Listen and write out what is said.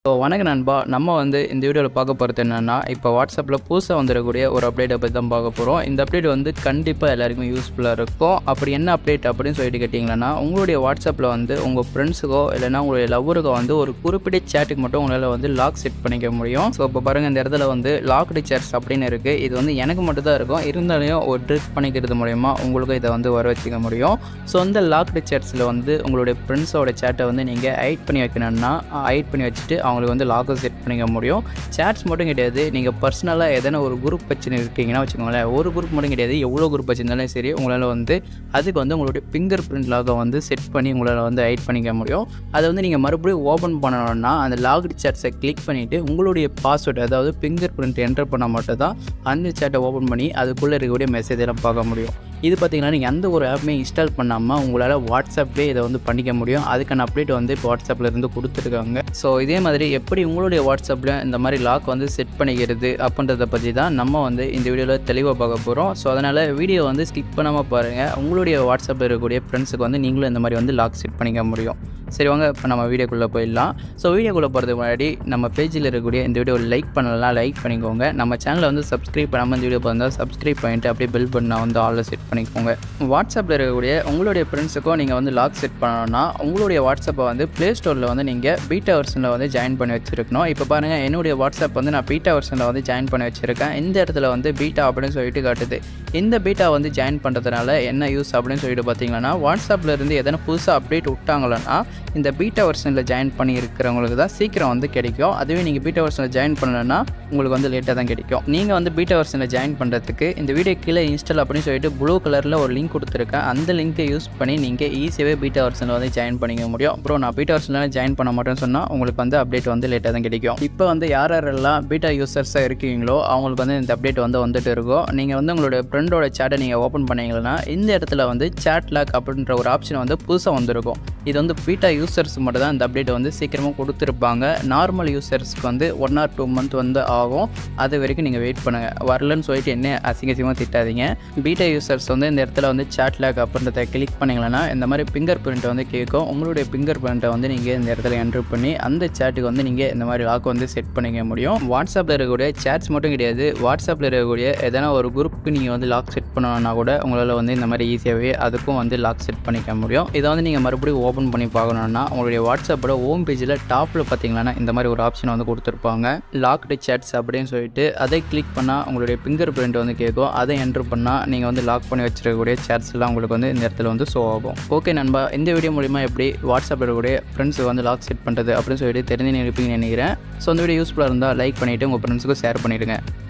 so வணக்கம் நண்பா நம்ம வந்து இந்த வீடியோவில் பார்க்க போகிறது என்னென்னா இப்போ வாட்ஸ்அப்பில் புதுசாக வந்துடக்கூடிய ஒரு அப்டேட்டை பற்றி தான் பார்க்க போகிறோம் இந்த அப்டேட் வந்து கண்டிப்பாக எல்லாருக்குமே யூஸ்ஃபுல்லாக இருக்கும் அப்படி என்ன அப்டேட் அப்படின்னு சொல்லிட்டு கேட்டிங்கன்னா உங்களுடைய வாட்ஸ்அப்பில் வந்து உங்கள் ஃப்ரெண்ட்ஸுக்கோ இல்லைனா உங்களுடைய லவ்வருக்கோ வந்து ஒரு குறிப்பிட்ட சேட்டுக்கு மட்டும் உங்களால் வந்து லாக் செட் பண்ணிக்க முடியும் ஸோ இப்போ பாருங்கள் இந்த இடத்துல வந்து லாக்டு சேட்ஸ் அப்படின்னு இருக்குது இது வந்து எனக்கு மட்டும் தான் இருக்கும் இருந்தாலும் ஒரு ட்ரிக் பண்ணிக்கிறது மூலயமா உங்களுக்கும் இதை வந்து வர வச்சுக்க முடியும் ஸோ இந்த லாக்டு சேட்ஸில் வந்து உங்களுடைய ஃப்ரெண்ட்ஸோட சேட்டை வந்து நீங்கள் ஹைட் பண்ணி வைக்கணும்னா ஹைட் பண்ணி வச்சுட்டு அவங்களுக்கு வந்து லாக்கும் செட் பண்ணிக்க முடியும் சேட்ஸ் மட்டும் கிடையாது நீங்கள் பர்சனலாக எதனா ஒரு குரூப் வச்சுன்னு இருக்கீங்கன்னா வச்சுக்கோங்களேன் ஒரு குரூப் மட்டும் கிடையாது எவ்வளோ குரூப் வச்சிருந்தாலும் சரி உங்களால் வந்து அதுக்கு வந்து உங்களுடைய ஃபிங்கர் பிரிண்ட் லாகை வந்து செட் பண்ணி உங்களால் வந்து ஹைட் பண்ணிக்க முடியும் அதை வந்து நீங்கள் மறுபடியும் ஓப்பன் பண்ணணும்னா அந்த லாக்டு சேட்ஸை கிளிக் பண்ணிவிட்டு உங்களுடைய பாஸ்வேர்டு அதாவது ஃபிங்கர் பிரிண்ட் என்டர் பண்ணால் மட்டும் தான் அந்த சேட்டை ஓப்பன் பண்ணி அதுக்குள்ளே இருக்கக்கூடிய மெசேஜ் எல்லாம் பார்க்க முடியும் இது பார்த்தீங்கன்னா நீங்கள் எந்த ஒரு ஆப்புமே இன்ஸ்டால் பண்ணாமல் உங்களால் வாட்ஸ்அப்லேயே இதை வந்து பண்ணிக்க முடியும் அதுக்கான அப்டேட் வந்து இப்போ வாட்ஸ்அப்பில் இருந்து கொடுத்துருக்காங்க ஸோ இதே மாதிரி எப்படி உங்களுடைய வாட்ஸ்அப்பில் இந்த மாதிரி லாக் வந்து செட் பண்ணிக்கிறது அப்படின்றத பற்றி தான் நம்ம வந்து இந்த வீடியோவில் தெளிவாக பார்க்க போகிறோம் ஸோ அதனால் வீடியோ வந்து ஸ்கிப் பண்ணாமல் பாருங்கள் உங்களுடைய வாட்ஸ்அப்பில் இருக்கக்கூடிய ஃப்ரெண்ட்ஸுக்கு வந்து நீங்களும் இந்த மாதிரி வந்து லாக் செட் பண்ணிக்க முடியும் சரி வாங்க இப்போ நம்ம வீடியோக்குள்ளே போயிடலாம் ஸோ வீடியோக்குள்ளே போகிறதுக்கு முன்னாடி நம்ம பேஜில் இருக்கக்கூடிய இந்த வீடியோ லைக் பண்ணலாம் லைக் பண்ணிக்கோங்க நம்ம சேனலை வந்து சப்ஸ்கிரைப் பண்ணாமல் இந்த வீடியோ பார்த்தா சப்ஸ்கிரைப் பண்ணிட்டு அப்படியே பெல் பண்ணால் வந்து ஆளில் செட் பண்ணிக்கோங்க வாட்ஸ்அப்பில் இருக்கக்கூடிய உங்களுடைய ஃப்ரெண்ட்ஸுக்கும் நீங்கள் வந்து லாக் செட் பண்ணணும்னா உங்களுடைய வாட்ஸ்அப்பை வந்து ப்ளே ஸ்டோரில் வந்து நீங்கள் பீட்டா வெர்ஷனில் வந்து ஜாயின் பண்ணி வச்சுருக்கணும் இப்போ பாருங்கள் என்னுடைய வாட்ஸ்அப் வந்து நான் பீட்டா வெர்ஷனில் வந்து ஜாயின் பண்ணி வச்சுருக்கேன் இந்த இடத்துல வந்து பீட்டா அப்படின்னு சொல்லிட்டு காட்டுது இந்த பீட்டா வந்து ஜாயின் பண்ணுறதுனால என்ன யூஸ் அப்படின்னு சொல்லிட்டு பார்த்தீங்கன்னா வாட்ஸ்அப்பில் இருந்து எதனா புதுசாக அப்டேட் விட்டாங்கன்னா இந்த பீட்டா வெர்ஷனில் ஜாயின் பண்ணி இருக்கிறவங்களுக்கு தான் சீக்கிரம் வந்து கிடைக்கும் அதுவே நீங்கள் பீட்டா வெர்ஷனில் ஜாயின் பண்ணலன்னா உங்களுக்கு வந்து லேட்டாக தான் கிடைக்கும் நீங்கள் வந்து பீட்டா வெர்ஷனில் ஜாயின் பண்ணுறதுக்கு இந்த வீடியோ கீழே இன்ஸ்டால் அப்படின்னு சொல்லிட்டு ப்ளூ கலரில் ஒரு லிங்க் கொடுத்துருக்கேன் அந்த லிங்க்கை யூஸ் பண்ணி நீங்கள் ஈஸியாகவே பீட்டா வெர்ஷனில் வந்து ஜாயின் பண்ணிக்க முடியும் அப்புறம் நான் பீட்டா வெர்ஷனில் ஜாயின் பண்ண மாட்டேன்னு சொன்னால் உங்களுக்கு வந்து அப்டேட் வந்து லேட்டாக தான் கிடைக்கும் இப்போ வந்து யார் யாரெல்லாம் பீட்டா யூசர்ஸாக இருக்கீங்களோ அவங்களுக்கு வந்து இந்த அப்டேட் வந்து வந்துட்டு இருக்கும் நீங்கள் வந்து உங்களோட ஃப்ரெண்டோட சேட்டை நீங்கள் ஓப்பன் பண்ணீங்கன்னா இந்த இடத்துல வந்து சேட் லாக் அப்படின்ற ஒரு ஆப்ஷன் வந்து புதுசாக வந்திருக்கும் இது வந்து பீட்டா யூசர்ஸ் மட்டும் தான் இந்த அப்டேட் வந்து சீக்கிரமாக கொடுத்துருப்பாங்க நார்மல் யூசர்ஸ்க்கு வந்து ஒன் ஆர் டூ மந்த் வந்து ஆகும் அது வரைக்கும் நீங்கள் வெயிட் பண்ணுங்கள் வரலன்னு சொல்லிட்டு என்ன அசிங்க அசிங்கமாக திட்டாதீங்க பீட்டா யூசர்ஸ் வந்து இந்த இடத்துல வந்து சேட் லாக் அப்படின்றத கிளிக் பண்ணிங்களன்னா இந்த மாதிரி ஃபிங்கர் பிரிண்ட் வந்து கேட்கும் உங்களுடைய ஃபிங்கர் பிரிண்ட்டை வந்து நீங்கள் இந்த இடத்துல என்ட்ரு பண்ணி அந்த சேட்டுக்கு வந்து நீங்கள் இந்த மாதிரி லாக் வந்து செட் பண்ணிக்க முடியும் வாட்ஸ்அப்பில் இருக்கக்கூடிய சேட்ஸ் மட்டும் கிடையாது வாட்ஸ்அப்பில் இருக்கக்கூடிய எதனா ஒரு குரூப்புக்கு நீங்கள் வந்து லாக் செட் பண்ணணும்னா கூட உங்களால் வந்து இந்த மாதிரி ஈஸியாகவே அதுக்கும் வந்து லாக் செட் பண்ணிக்க முடியும் இதை வந்து நீங்கள் மறுபடியும் ஓப்பன் பண்ணி பார்க்கணுன்னா உங்களுடைய வாட்ஸ்அப்போட ஹோம் பேஜில் டாப்பில் பார்த்தீங்கன்னா இந்த மாதிரி ஒரு ஆப்ஷன் வந்து கொடுத்துருப்பாங்க லாக்டு சேட்ஸ் அப்படின்னு சொல்லிட்டு அதை கிளிக் பண்ணால் உங்களுடைய ஃபிங்கர் பிரிண்ட் வந்து கேட்கும் அதை என்ட்ரு பண்ணால் நீங்கள் வந்து லாக் பண்ணி வச்சிருக்கக்கூடிய சேட்ஸ்லாம் உங்களுக்கு வந்து இந்த இடத்துல வந்து ஷோ ஆகும் ஓகே நண்பா இந்த வீடியோ மூலிமா எப்படி வாட்ஸ்அப்பில் இருக்கக்கூடிய ஃப்ரெண்ட்ஸுக்கு வந்து லாக் செட் பண்ணுறது அப்படின்னு சொல்லிட்டு தெரிஞ்சு நினைப்பீங்கன்னு நினைக்கிறேன் ஸோ இந்த வீடியோ யூஸ்ஃபுல்லாக இருந்தால் லைக் பண்ணிவிட்டு உங்கள் ஃப்ரெண்ட்ஸுக்கு ஷேர் பண்ணிவிடுங்க